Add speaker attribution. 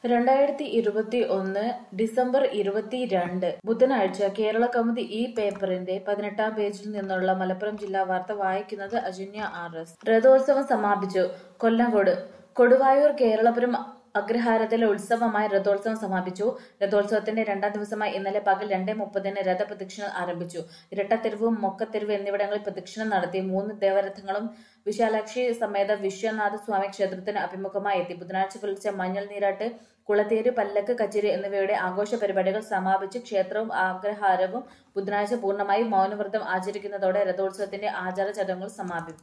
Speaker 1: രണ്ടായിരത്തി ഇരുപത്തി ഒന്ന് ഡിസംബർ ഇരുപത്തിരണ്ട് ബുധനാഴ്ച കേരള കൗമുദി ഈ പേപ്പറിന്റെ പതിനെട്ടാം പേജിൽ നിന്നുള്ള മലപ്പുറം ജില്ലാ വാർത്ത വായിക്കുന്നത് അജന്യ ആർ എസ് രഥോത്സവം സമാപിച്ചു കൊല്ലങ്കോട് കൊടുവായൂർ കേരളപുരം അഗ്രഹാരത്തിലെ ഉത്സവമായ രഥോത്സവം സമാപിച്ചു രഥോത്സവത്തിന്റെ രണ്ടാം ദിവസമായി ഇന്നലെ പകൽ രണ്ടേ മുപ്പതിന് രഥപ്രദക്ഷിണം ആരംഭിച്ചു ഇരട്ടത്തെരുവ് മൊക്കത്തെരുവ് എന്നിവിടങ്ങളിൽ പ്രദക്ഷിണം നടത്തി മൂന്ന് ദേവരഥങ്ങളും വിശാലാക്ഷി സമേത വിശ്വനാഥ സ്വാമി ക്ഷേത്രത്തിന് അഭിമുഖമായി എത്തി ബുധനാഴ്ച പുലർച്ചെ മഞ്ഞൾ നീരാട്ട് കുളത്തേര് പല്ലക്ക് കച്ചേരി എന്നിവയുടെ ആഘോഷ പരിപാടികൾ സമാപിച്ച് ക്ഷേത്രവും ആഗ്രഹാരവും ബുധനാഴ്ച പൂർണ്ണമായും മൗനവ്രതം ആചരിക്കുന്നതോടെ രഥോത്സവത്തിന്റെ ആചാര ചടങ്ങുകൾ സമാപിക്കും